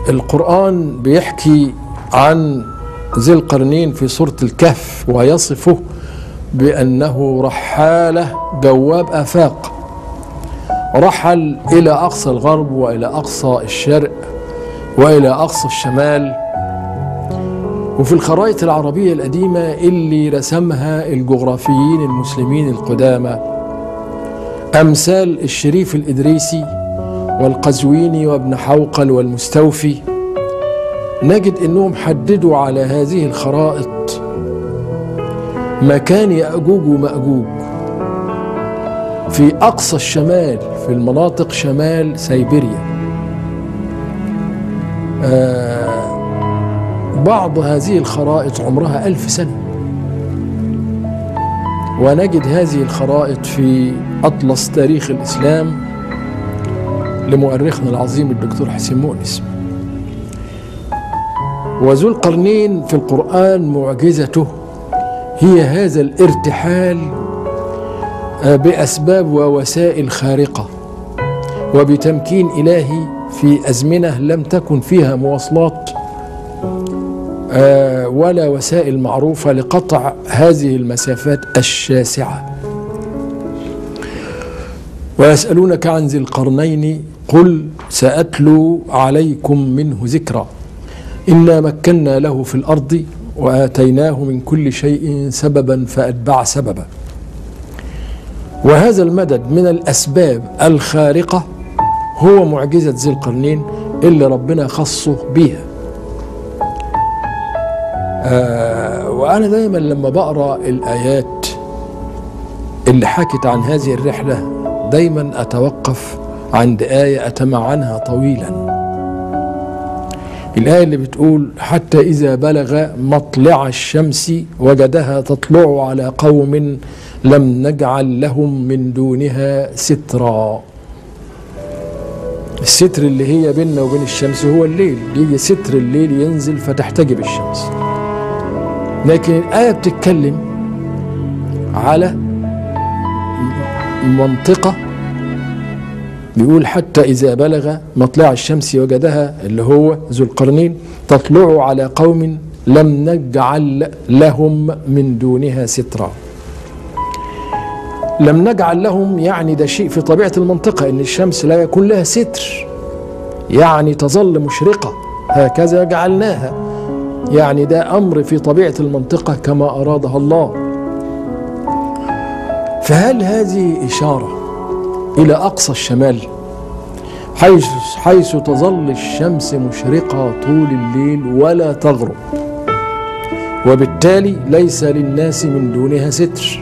القرآن بيحكي عن ذي القرنين في سورة الكهف ويصفه بأنه رحالة جواب آفاق رحل إلى أقصى الغرب وإلى أقصى الشرق وإلى أقصى الشمال وفي الخرائط العربية القديمة اللي رسمها الجغرافيين المسلمين القدامى أمثال الشريف الإدريسي والقزويني وابن حوقل والمستوفي نجد أنهم حددوا على هذه الخرائط مكان يأجوج ومأجوج في أقصى الشمال في المناطق شمال سيبيريا آه بعض هذه الخرائط عمرها ألف سنة ونجد هذه الخرائط في أطلس تاريخ الإسلام لمؤرخنا العظيم الدكتور حسين مؤنس وذو القرنين في القرآن معجزته هي هذا الارتحال بأسباب ووسائل خارقة وبتمكين إلهي في أزمنة لم تكن فيها مواصلات ولا وسائل معروفة لقطع هذه المسافات الشاسعة ويسألونك عن ذي القرنين قل سأتلو عليكم منه ذكرا إنا مكنا له في الأرض وآتيناه من كل شيء سببا فأتبع سببا وهذا المدد من الأسباب الخارقة هو معجزة ذي القرنين اللي ربنا خصه بيها آه وأنا دايما لما بقرأ الآيات اللي حكت عن هذه الرحلة دايما أتوقف عند آية أتمعنها طويلا الآية اللي بتقول حتى إذا بلغ مطلع الشمس وجدها تطلع على قوم لم نجعل لهم من دونها سترا الستر اللي هي بيننا وبين الشمس هو الليل يجي ستر الليل ينزل فتحتجب الشمس لكن الآية بتتكلم على منطقة بيقول حتى إذا بلغ مطلع الشمس وجدها اللي هو ذو القرنين تطلع على قوم لم نجعل لهم من دونها سترا لم نجعل لهم يعني ده شيء في طبيعة المنطقة إن الشمس لا يكون لها ستر يعني تظل مشرقة هكذا جعلناها يعني ده أمر في طبيعة المنطقة كما أرادها الله فهل هذه إشارة إلى أقصى الشمال حيث, حيث تظل الشمس مشرقة طول الليل ولا تغرب وبالتالي ليس للناس من دونها ستر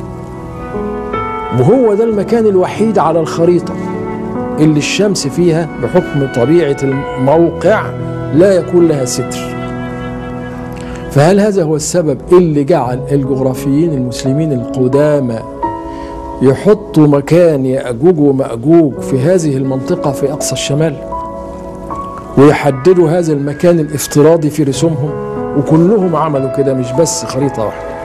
وهو ده المكان الوحيد على الخريطة اللي الشمس فيها بحكم طبيعة الموقع لا يكون لها ستر فهل هذا هو السبب اللي جعل الجغرافيين المسلمين القدامى يحطوا مكان يأجوج ومأجوج في هذه المنطقة في أقصى الشمال ويحددوا هذا المكان الافتراضي في رسومهم وكلهم عملوا كده مش بس خريطة واحدة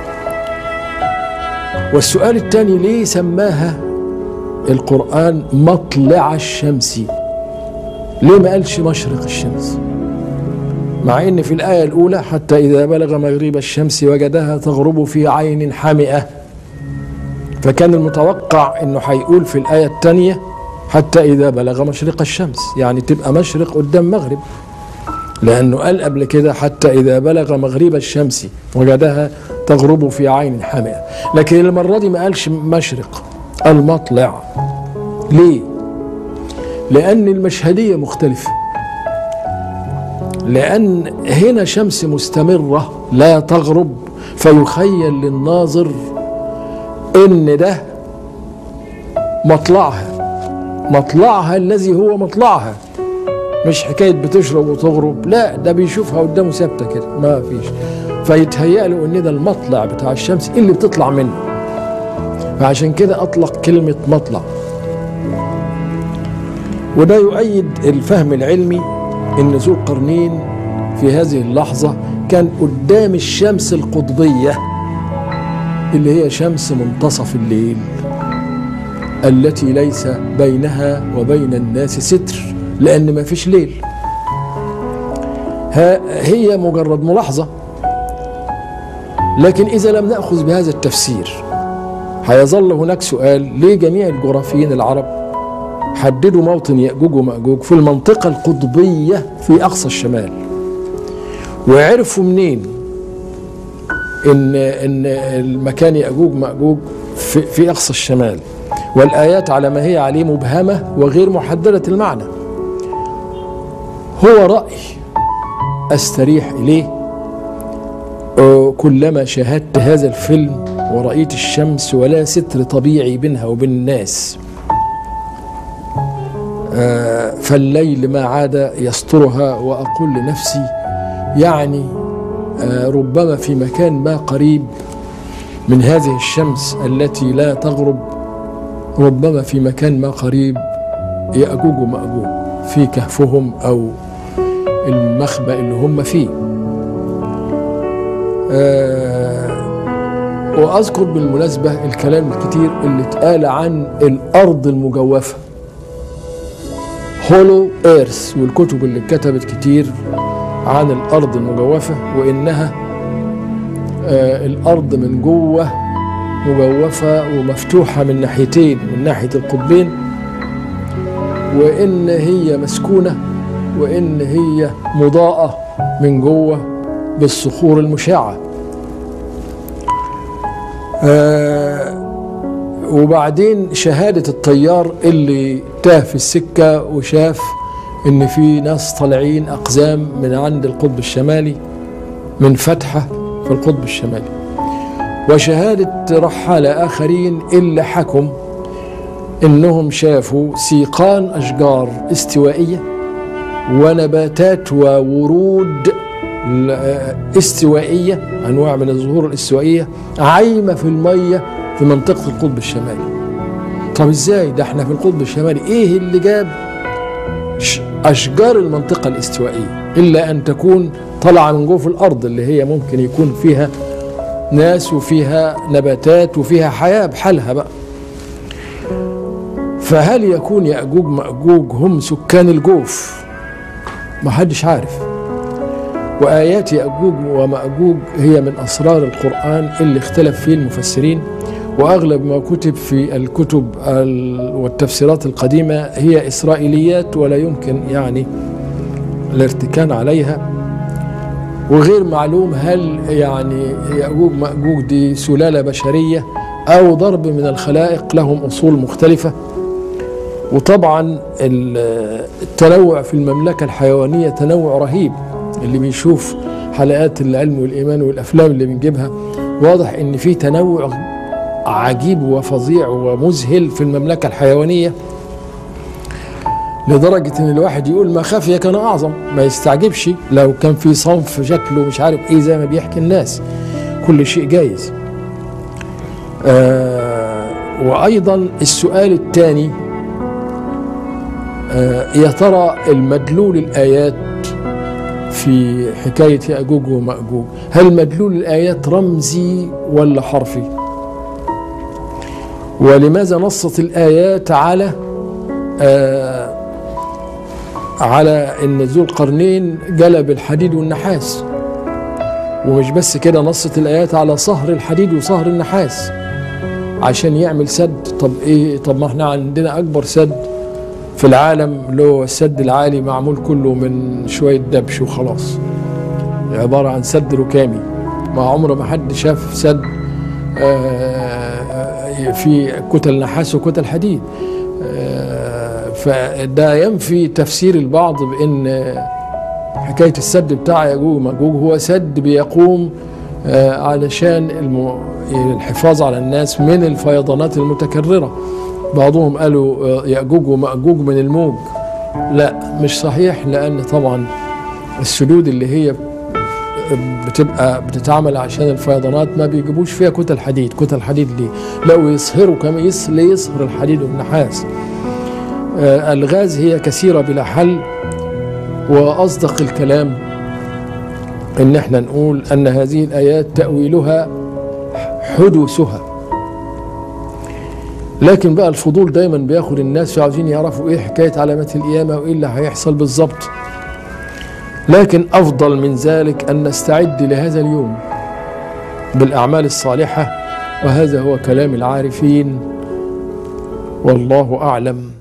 والسؤال الثاني ليه سماها القرآن مطلع الشمس ليه ما قالش مشرق الشمس مع ان في الآية الأولى حتى إذا بلغ مغرب الشمس وجدها تغرب في عين حمئة فكان المتوقع انه هيقول في الآية الثانية حتى إذا بلغ مشرق الشمس يعني تبقى مشرق قدام مغرب لأنه قال قبل كده حتى إذا بلغ مغرب الشمس وجدها تغرب في عين حامئة لكن المرة دي ما قالش مشرق قال مطلع ليه؟ لأن المشهدية مختلفة لأن هنا شمس مستمرة لا تغرب فيخيل للناظر إن ده مطلعها مطلعها الذي هو مطلعها مش حكاية بتشرب وتغرب لا ده بيشوفها قدامه ثابتة كده ما فيش فيتهيأ له ان ده المطلع بتاع الشمس اللي بتطلع منه فعشان كده اطلق كلمة مطلع وده يؤيد الفهم العلمي ان ذو القرنين في هذه اللحظة كان قدام الشمس القطبية اللي هي شمس منتصف الليل التي ليس بينها وبين الناس ستر لأن ما فيش ليل هي مجرد ملاحظة لكن إذا لم نأخذ بهذا التفسير هيظل هناك سؤال ليه جميع الجغرافيين العرب حددوا موطن يأجوج ومأجوج في المنطقة القطبية في أقصى الشمال وعرفوا منين إن إن المكان يأجوج مأجوج في, في أقصى الشمال والآيات على ما هي عليه مبهمة وغير محددة المعنى هو رأي أستريح إليه كلما شاهدت هذا الفيلم ورأيت الشمس ولا ستر طبيعي بينها وبين الناس فالليل ما عاد يسترها وأقول لنفسي يعني ربما في مكان ما قريب من هذه الشمس التي لا تغرب ربما في مكان ما قريب يأجوج ومأجوج في كهفهم أو المخبأ اللي هم فيه آه وأذكر بالمناسبة الكلام الكتير اللي اتقال عن الأرض المجوفة هولو ايرث والكتب اللي اتكتبت كتير عن الأرض المجوفة وإنها آه الأرض من جوه مجوفة ومفتوحة من ناحيتين من ناحية القطبين وإن هي مسكونة وإن هي مضاءة من جوه بالصخور المشعة آه وبعدين شهادة الطيار اللي تاه في السكة وشاف إن في ناس طالعين أقزام من عند القطب الشمالي من فتحة في القطب الشمالي وشهادة رحالة آخرين اللي حكم إنهم شافوا سيقان أشجار استوائية ونباتات وورود استوائية أنواع من الزهور الاستوائية عايمة في المية في منطقة القطب الشمالي طب ازاي ده احنا في القطب الشمالي ايه اللي جاب أشجار المنطقة الاستوائية إلا أن تكون طالعة من جوف الأرض اللي هي ممكن يكون فيها ناس وفيها نباتات وفيها حياة بحالها بقى فهل يكون يأجوج مأجوج هم سكان الجوف ما حدش عارف وآيات يأجوج ومأجوج هي من أسرار القرآن اللي اختلف فيه المفسرين وأغلب ما كتب في الكتب والتفسيرات القديمة هي إسرائيليات ولا يمكن يعني الارتكان عليها وغير معلوم هل يعني يأجوج مأجوج دي سلالة بشرية أو ضرب من الخلائق لهم أصول مختلفة وطبعا التنوع في المملكة الحيوانية تنوع رهيب اللي بيشوف حلقات العلم والإيمان والأفلام اللي بنجيبها واضح إن في تنوع عجيب وفظيع ومذهل في المملكة الحيوانية لدرجة إن الواحد يقول ما خافية كان أعظم ما يستعجبش لو كان في صنف شكله مش عارف إيه زي ما بيحكي الناس كل شيء جايز آه وأيضا السؤال الثاني آه يا ترى المدلول الآيات في حكاية يأجوج ومأجوج هل مدلول الآيات رمزي ولا حرفي ولماذا نصت الآيات على آه على ان ذو القرنين جلب الحديد والنحاس ومش بس كده نصت الايات على صهر الحديد وصهر النحاس عشان يعمل سد طب ايه طب ما احنا عندنا اكبر سد في العالم اللي هو السد العالي معمول كله من شويه دبش وخلاص عباره عن سد ركامي ما عمره ما حد شاف سد في كتل نحاس وكتل حديد فده ينفي تفسير البعض بان حكايه السد بتاع ياجوج وماجوج هو سد بيقوم علشان الحفاظ على الناس من الفيضانات المتكرره بعضهم قالوا ياجوج وماجوج من الموج لا مش صحيح لان طبعا السدود اللي هي بتبقى بتتعمل عشان الفيضانات ما بيجيبوش فيها كتل حديد كتل حديد ليه لا ويصهروا كمان يصهر الحديد والنحاس الغاز هي كثيرة بلا حل وأصدق الكلام إن احنا نقول أن هذه الآيات تأويلها حدوثها لكن بقى الفضول دايما بياخد الناس عاوزين يعرفوا ايه حكاية علامات القيامة وايه اللي هيحصل بالظبط لكن افضل من ذلك ان نستعد لهذا اليوم بالاعمال الصالحه وهذا هو كلام العارفين والله اعلم